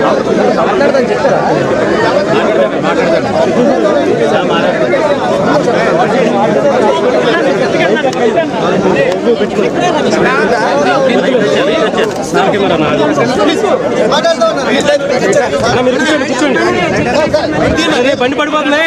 బండి పడిపోతుంది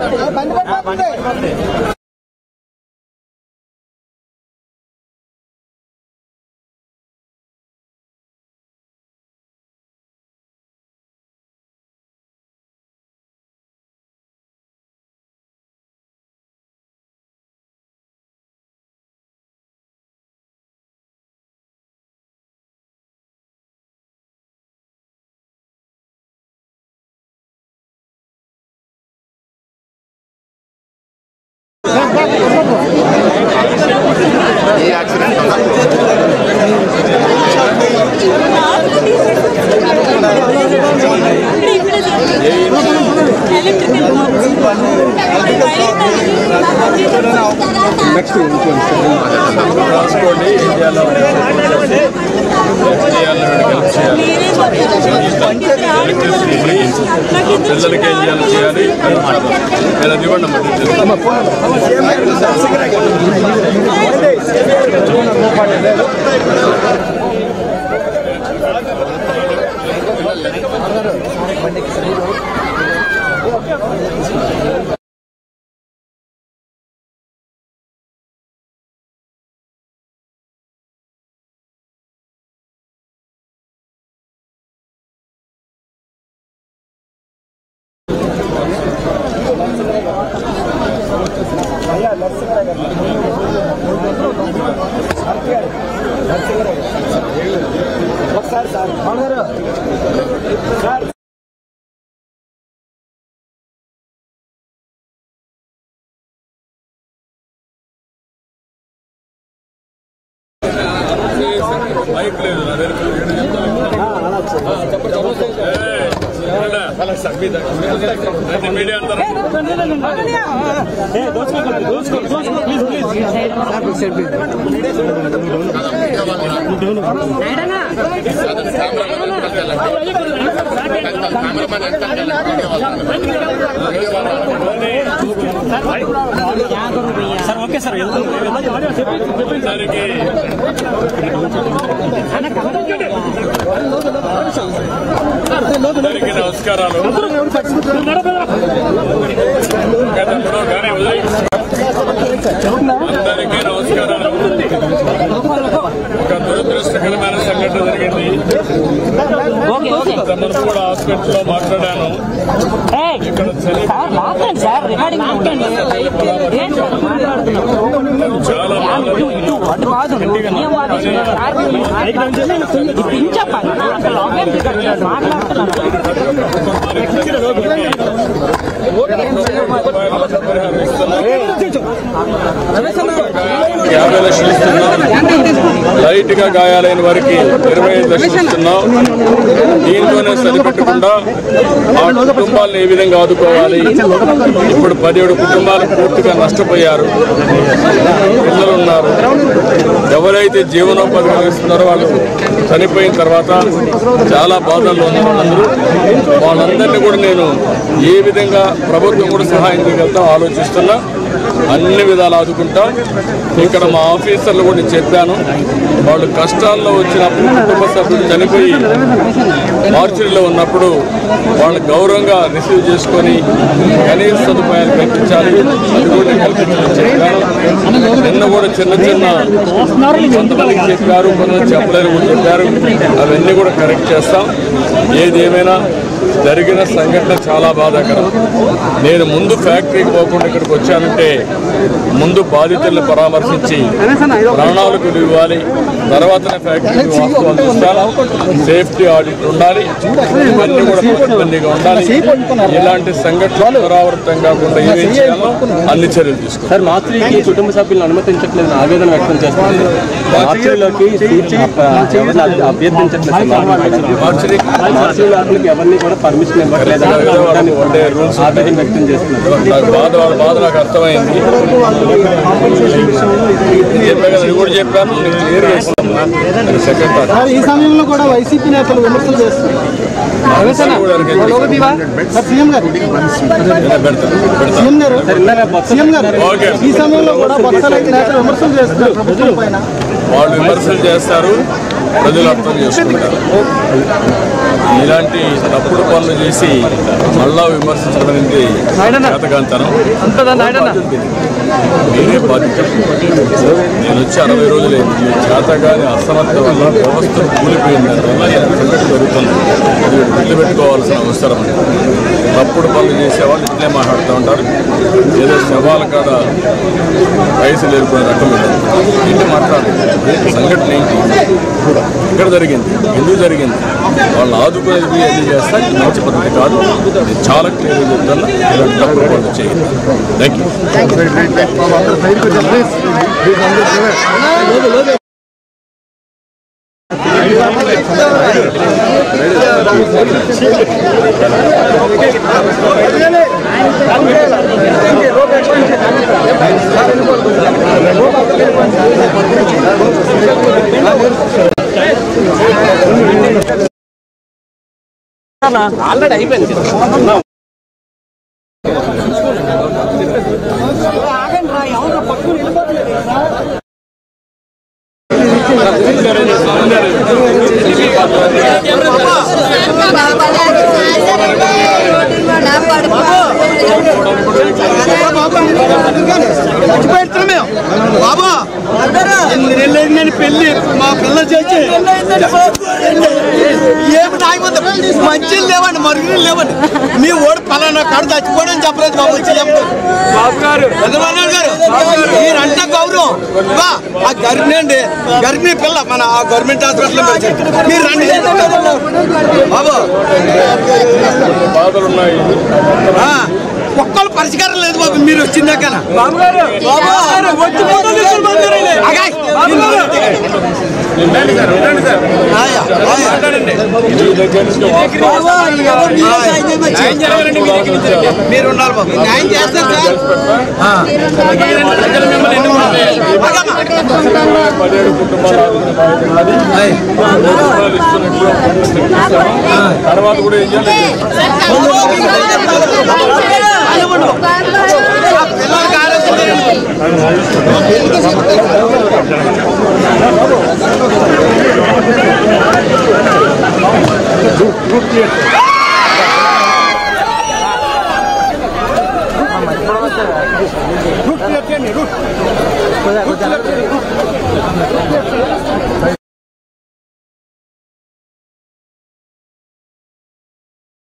రాసుకోండి ఇండియాలో పిల్లలకి ఏం చేయాలి చేయాలి నేను అది ఇవ్వండి అమ్మా డీటెయిల్స్. మైక్ లేదు నా దగ్గర. ఏయ్, మీడియా అందరూ సార్ ఓకే సార్ అందరికీ అందరికీ నమస్కారాలు గతంలో కానీ ఉదయం అందరికీ నమస్కారాలు ఒక దురదృష్టకరమైన సంఘటన జరిగింది తమను కూడా హాస్పిటల్లో మాట్లాడాను ఇక్కడ చలి సార్ రికార్డింగ్ మాట్లాడండి ఏం సార్ మాట్లాడుతున్నాం చాలా బాధలు ఇటు అటు కాదు ఏం వాదిస్తున్నారు? సార్, ఇప్పుడు ఏం చెప్పాలి అసలు లాక్డౌన్ రికార్డ్ చేసి మాట్లాడుతున్నాను యాభై లక్షలు ఇస్తున్నాం లైట్ గా గాయాలైన వారికి ఇరవై ఐదు లక్షలు ఇస్తున్నాం దీంతోనే సరిపెట్టకుండా ఆ కుటుంబాలను ఏ విధంగా ఆదుకోవాలి ఇప్పుడు పదిహేడు కుటుంబాలు పూర్తిగా నష్టపోయారు పిల్లలు ఉన్నారు ఎవరైతే జీవనోపాధి కలిగిస్తున్నారో వాళ్ళు చనిపోయిన తర్వాత చాలా బాధల్లో ఉన్నారు అందరూ వాళ్ళందరినీ కూడా నేను ఏ విధంగా ప్రభుత్వం కూడా సహాయం చేయగలుగుతాం ఆలోచిస్తున్నా అన్ని విధాలు ఆదుకుంటాం ఇక్కడ మా ఆఫీసర్లు కూడా నేను చెప్పాను వాళ్ళు కష్టాల్లో వచ్చినప్పుడు కుటుంబ సభ్యులు చనిపోయి మార్చిలో ఉన్నప్పుడు వాళ్ళు గౌరవంగా రిసీవ్ చేసుకొని కనీస సదుపాయాలు కల్పించాలి అది కూడా నేను కల్పించమని చెప్పాను నిన్న కూడా చిన్న చిన్న కొంతమందికి చెప్పారు కొంతమంది చెప్పలేరు కూడా చెప్పారు అవన్నీ కూడా కరెక్ట్ చేస్తాం ఏది ఏమైనా జరిగిన సంఘటన చాలా బాధాకరం నేను ముందు ఫ్యాక్టరీకి పోకుండా ఇక్కడికి వచ్చానంటే ముందు బాధితులను పరామర్శించి ప్రాణాలకు విలువ ఇవ్వాలి తర్వాతనే ఫ్యాక్టరీకి వాస్తవాలు చూస్తాను సేఫ్టీ ఆడిట్ ఉండాలి ఇవన్నీ కూడా పకడ్బందీగా ఉండాలి ఇలాంటి సంఘటనలు పునరావృతం కాకుండా ఏమేం చేయాలో అన్ని చర్యలు తీసుకోవాలి సార్ మార్చికి కుటుంబ సభ్యులను అనుమతించట్లేదు ఆవేదన వ్యక్తం చేస్తుంది మార్చిలోకి ఎవరిని అభ్య- అభ్యర్థించట్లేదు సార్ మార్చిని మార్చి లోపలికి ఎవరిని కూడా పర్మిషన్ ఇవ్వట్లేదు అని ఉండే రూల్స్ ఆవేదన వ్యక్తం చేస్తున్నారు నాకు బాధ వాళ్ళ బాధ నాకు అర్థమైంది చెప్పే కదా, ఇది కూడా ఇప్పుడు చెప్పాను నేను క్లియర్గా ఇస్తాను సెకండ్ థాట్ సార్ ఈ సమయంలో కూడా వైసీపీ నేతలు విమర్శలు చేస్తున్నారు సార్ సీఎం గారు సీఎం గారు సీఎం గారు ఓకే. ఈ సమయంలో కూడా బొత్స నేతలు విమర్శలు చేస్తున్నారు ప్రభుత్వం పైన వాళ్ళు విమర్శలు చేస్తారు ప్రజలు అర్థం చేసుకుంటారు ఇలాంటి తప్పుడు పనులు చేసి మళ్ళా విమర్శించడం అనేది చేతకాంతనం మీరే బాధ్యత నేను వచ్చి అరవై రోజులైంది మీ చేతగాని అసమర్థ వల్ల వ్యవస్థ కూలిపోయింది దానివల్ల ఈ సంఘటన జరుగుతుంది అది గుర్తుపెట్టుకోవాల్సిన అవసరం ఉంది. తప్పుడు పనులు చేసేవాళ్ళు ఇట్లే మాట్లాడుతూ ఉంటారు ఏదో శవాల కాడ వయసు లేరుకునే రకం ఇది. ఏంటి మాట్లాడాలి ఏంటి సంఘటన ఏంటి ఎక్కడ జరిగింది ఎందుకు జరిగింది వాళ్ళు ఆదుకునేది అది చేస్తా ఇది మంచి పద్ధతి కాదు ఇది చాలా క్లియర్గా చెప్తాను ఇలాంటి తప్పుడు పనులు చేయండి థ్యాంక్ యూ బాబా ఎనిమిది నెలలు అయిందని పెళ్లి మా పిల్లలు చేసి ఏమి నాయమంది మంచిలు లేవండి మరుగులు లేవండి మీ ఓడి పలానా కాడు చచ్చిపోవడం చెప్పలేదు బాబు సీఎం గారు చంద్రబాబు గారు మీరంటే గౌరవం బా, ఆ గర్భిణి అండి గర్భిణీ పిల్ల మన ఆ గవర్నమెంట్ హాస్పిటల్ మీరు రండి బాబు బాధలు ఉన్నాయి ఆ, ఒక్కళ్ళు పరిష్కారం లేదు బాబు మీరు వచ్చిందాక బాబు వచ్చి ఫోటోలు తీసుకొని ఆగాయ్. ఆయా, ఆయా. మీ దగ్గర నుంచి మీరు ఉండాలి బాబు న్యాయం చేస్తారు సార్ పదిహేడు కుటుంబాలు ఆదుకునే బాధ్యత నాది. కుటుంబాలు ఇస్తున్నట్లు తర్వాత కూడా ఏం చేయాలి రూట్